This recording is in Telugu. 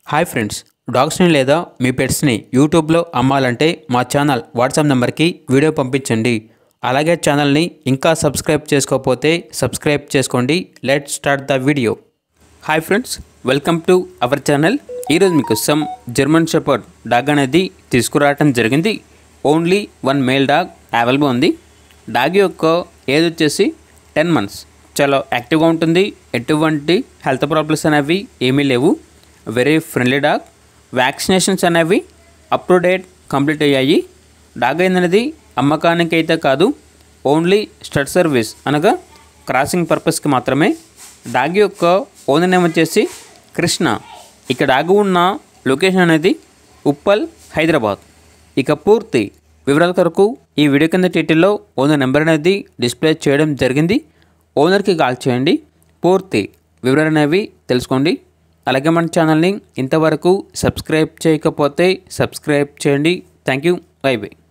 హాయ్ ఫ్రెండ్స్ డాగ్స్ని లేదా మీ పెట్స్ని యూట్యూబ్లో అమ్మాలంటే మా ఛానల్ వాట్సాప్ నెంబర్కి వీడియో పంపించండి అలాగే ఛానల్ని ఇంకా సబ్స్క్రైబ్ చేసుకోకపోతే సబ్స్క్రైబ్ చేసుకోండి let start the video hi friends welcome to our channel ఈరోజు మీకోసం జర్మన్ షెపర్డ్ డాగ్ అనేది తీసుకురావటం జరిగింది only one male dog available ఉంది డాగ్ యొక్క ఏజ్ వచ్చేసి టెన్ మంత్స్ చాలా యాక్టివ్గా ఉంటుంది ఎటువంటి హెల్త్ ప్రాబ్లమ్స్ అనేవి ఏమీ లేవు వెరీ ఫ్రెండ్లీ డాగ్ వ్యాక్సినేషన్స్ అనేవి అప్ టు డేట్ కంప్లీట్ అయ్యాయి డాగ్ అనేది అమ్మకానికి అయితే కాదు ఓన్లీ స్టడ్ సర్వీస్ అనగా క్రాసింగ్ పర్పస్కి మాత్రమే డాగ్ యొక్క ఓనర్ నేమ్ వచ్చేసి కృష్ణ ఇక డాగ్ ఉన్న లొకేషన్ అనేది ఉప్పల్ హైదరాబాద్ ఇక పూర్తి వివరాల కొరకు ఈ వీడియో కింద టైటిల్లో ఓనర్ నెంబర్ అనేది డిస్ప్లే చేయడం జరిగింది ఓనర్కి కాల్ చేయండి పూర్తి వివరాలు అనేవి తెలుసుకోండి అలాగే మన ఛానల్ని ఇంతవరకు సబ్స్క్రైబ్ చేయకపోతే సబ్స్క్రైబ్ చేయండి థ్యాంక్ యూ బై బై